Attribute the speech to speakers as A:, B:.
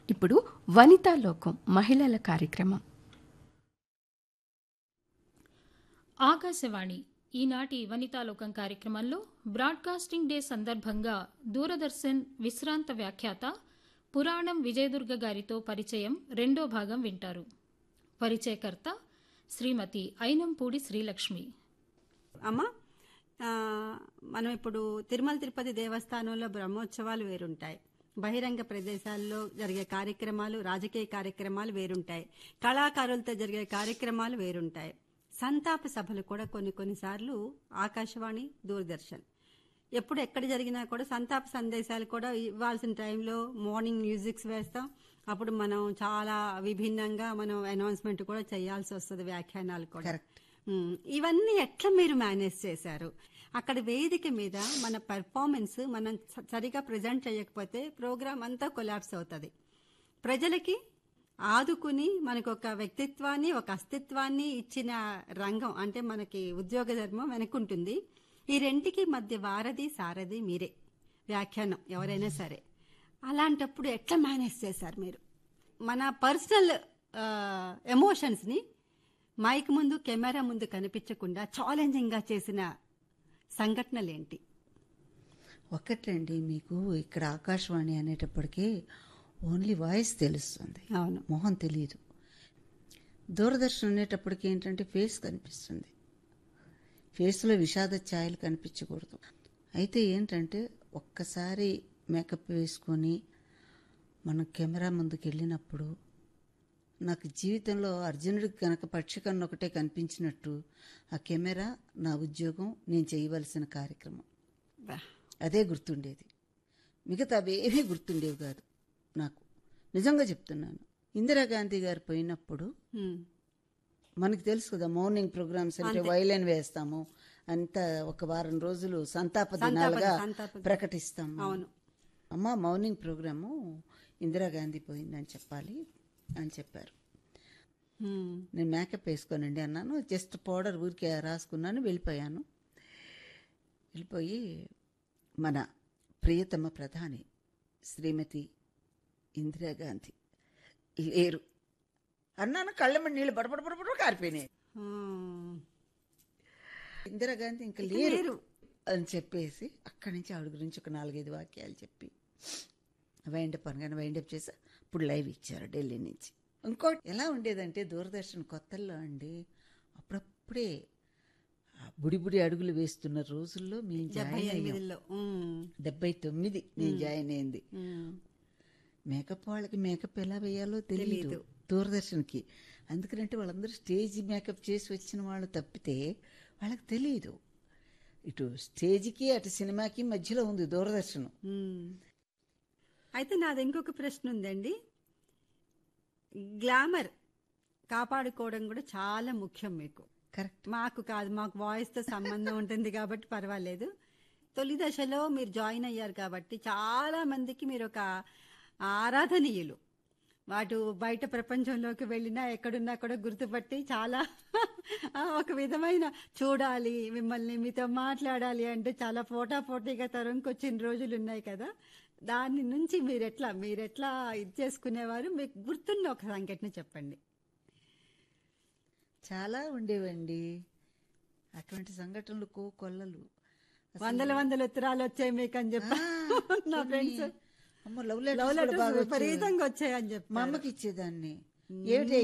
A: ఇప్పుడు వనితా లోకం మహిళల కార్యక్రమం
B: ఆకాశవాణి ఈనాటి వనితాలోకం కార్యక్రమంలో బ్రాడ్కాస్టింగ్ డే సందర్భంగా దూరదర్శన్ విశ్రాంత వ్యాఖ్యాత పురాణం విజయదుర్గ గారితో పరిచయం రెండో భాగం వింటారు పరిచయకర్త శ్రీమతి ఐనంపూడి శ్రీలక్ష్మి
C: అమ్మ ఆ, మనం ఇప్పుడు తిరుమల తిరుపతి దేవస్థానంలో బ్రహ్మోత్సవాలు వేరుంటాయి బహిరంగ ప్రదేశాల్లో జరిగే కార్యక్రమాలు రాజకీయ కార్యక్రమాలు వేరుంటాయి కళాకారులతో జరిగే కార్యక్రమాలు వేరుంటాయి సంతాప సభలు కూడా కొన్ని కొన్నిసార్లు ఆకాశవాణి దూరదర్శన్ ఎప్పుడు ఎక్కడ జరిగినా కూడా సంతాప సందేశాలు కూడా ఇవ్వాల్సిన టైంలో మార్నింగ్ మ్యూజిక్స్ వేస్తాం అప్పుడు మనం చాలా విభిన్నంగా మనం అనౌన్స్మెంట్ కూడా చేయాల్సి వస్తుంది వ్యాఖ్యానాలు కూడా ఉమ్, ఇవన్నీ ఎట్లా మీరు మేనేజ్ చేశారు అక్కడ వేదిక మీద మన పెర్ఫార్మెన్స్ మనం స- సరిగా ప్రజెంట్ చేయకపోతే ప్రోగ్రామ్ అంతా కొలాప్స్ అవుతుంది ప్రజలకి ఆదుకుని మనకు ఒక వ్యక్తిత్వాన్ని ఒక అస్తిత్వాన్ని ఇచ్చిన రంగం అంటే మనకి ఉద్యోగ ధర్మం వెనుకుంటుంది ఈ రెంటికి మధ్య వారధి సారథి మీరే వ్యాఖ్యానం ఎవరైనా సరే అలాంటప్పుడు ఎట్లా మేనేజ్ చేశారు మీరు మన పర్సనల్ ఎమోషన్స్ని మైక్ ముందు కెమెరా ముందు కనిపించకుండా ఛాలెంజింగ్గా చేసిన సంఘటనలు ఏంటి
D: ఒక్కటండి మీకు ఇక్కడ ఆకాశవాణి అనేటప్పటికీ ఓన్లీ వాయిస్ తెలుస్తుంది
C: అవును
D: మొహం తెలియదు దూరదర్శన్ అనేటప్పటికి ఏంటంటే ఫేస్ కనిపిస్తుంది ఫేస్లో విషాద ఛాయలు కనిపించకూడదు అయితే ఏంటంటే ఒక్కసారి మేకప్ వేసుకొని మనం కెమెరా ముందుకు వెళ్ళినప్పుడు నాకు జీవితంలో అర్జునుడికి కనుక పక్షికన్ను ఒకటే కనిపించినట్టు ఆ కెమెరా నా ఉద్యోగం నేను చేయవలసిన కార్యక్రమం
C: బా.
D: అదే గుర్తుండేది మిగతా అవేమీ గుర్తుండేవి కాదు నాకు నిజంగా చెప్తున్నాను ఇందిరాగాంధీ గారు పోయినప్పుడు
C: ఉమ్,
D: మనకి తెలుసు కదా మార్నింగ్ ప్రోగ్రామ్స్ అంటే వైలెన్ వేస్తాము అంతా ఒక వారం రోజులు సంతాప దినాలుగా
C: సంతాప-
D: ప్రకటిస్తాం
C: అవును
D: అమ్మ మార్నింగ్ ప్రోగ్రాము ఇందిరాగాంధీ పోయిందని చెప్పాలి అని చెప్పారు
C: ఉమ్,
D: నేను మేకప్ వేసుకోనండి అన్నాను జస్ట్ పౌడర్ ఊరికే రాసుకున్నాను వెళ్ళిపోయాను వెళ్ళిపోయి మన ప్రియతమ ప్రధాని శ్రీమతి ఇందిరాగాంధీ లేరు అన్నాను కళ్ళమ్మడి నీళ్ళు బడబడబడబడ కారిపోయినాయి
C: ఉమ్,
D: ఇందిరాగాంధీ ఇంకా
C: ఇక
D: లేరు
C: లేరు.
D: అని చెప్పేసి అక్కడి నుంచి ఆవిడ గురించి ఒక నాలుగైదు వాక్యాలు చెప్పి వైండప్ అనగానే వైండప్ చేసి ఇప్పుడు లైవ్ ఇచ్చారు ఢిల్లీ నుంచి ఇంకోటి ఎలా ఉండేదంటే దూరదర్శన్ కొత్తల్లో అండి అప్పుడప్పుడే ఆ బుడి బుడి అడుగులు వేస్తున్న రోజుల్లో మేము
C: డెబ్బై
D: జాయిన్ అయ్యాం
C: ఎనిమిదిలో ఉమ్,
D: డెబ్బై తొమ్మిది నేను జాయిన్ అయింది
C: ఉమ్,
D: మేకప్ వాళ్ళకి మేకప్ ఎలా వేయాలో తెలియదు దూరదర్శన్కి అందుకంటే వాళ్ళందరూ స్టేజ్ మేకప్ చేసి వచ్చిన వాళ్ళు తప్పితే వాళ్ళకి తెలియదు ఇటు స్టేజ్కి అటు సినిమాకి మధ్యలో ఉంది దూరదర్శన్
C: ఉమ్. అయితే నాది ఇంకొక ప్రశ్న ఉందండి గ్లామర్ కాపాడుకోవడం కూడా చాలా ముఖ్యం మీకు
D: కరెక్ట్
C: మాకు కాదు మాకు వాయిస్తో సంబంధం ఉంటుంది కాబట్టి పర్వాలేదు తొలి దశలో మీరు జాయిన్ అయ్యారు కాబట్టి చాలా మందికి మీరు ఒక ఆరాధనీయులు వాటు బయట ప్రపంచంలోకి వెళ్ళినా ఎక్కడున్నా కూడా గుర్తుపట్టి చాలా ఆ, ఒక విధమైన చూడాలి మిమ్మల్ని మీతో మాట్లాడాలి అంటే చాలా పోటా పోటీగా తరంకొచ్చిన రోజులు ఉన్నాయి కదా దాని నుంచి మీరెట్లా మీరెట్లా ఇది చేసుకునేవారు మీకు గుర్తున్న ఒక సంఘటన చెప్పండి
D: చాలా ఉండేవండి అటువంటి సంఘటనలు కో కొల్లలు అసలు-
C: వందల వందల ఉత్తరాలు వచ్చాయి మీకు అని చెప్పి
D: ఆ,
C: నా
D: కొన్ని-
C: ఫ్రెండ్స్
D: అమ్మ లవ్
C: లవ్
D: లెటర్స్
C: లెటర్స్ విపరీతంగా వచ్చాయని చెప్పి
D: మా అమ్మకి ఇచ్చేదాన్ని ఏమిటి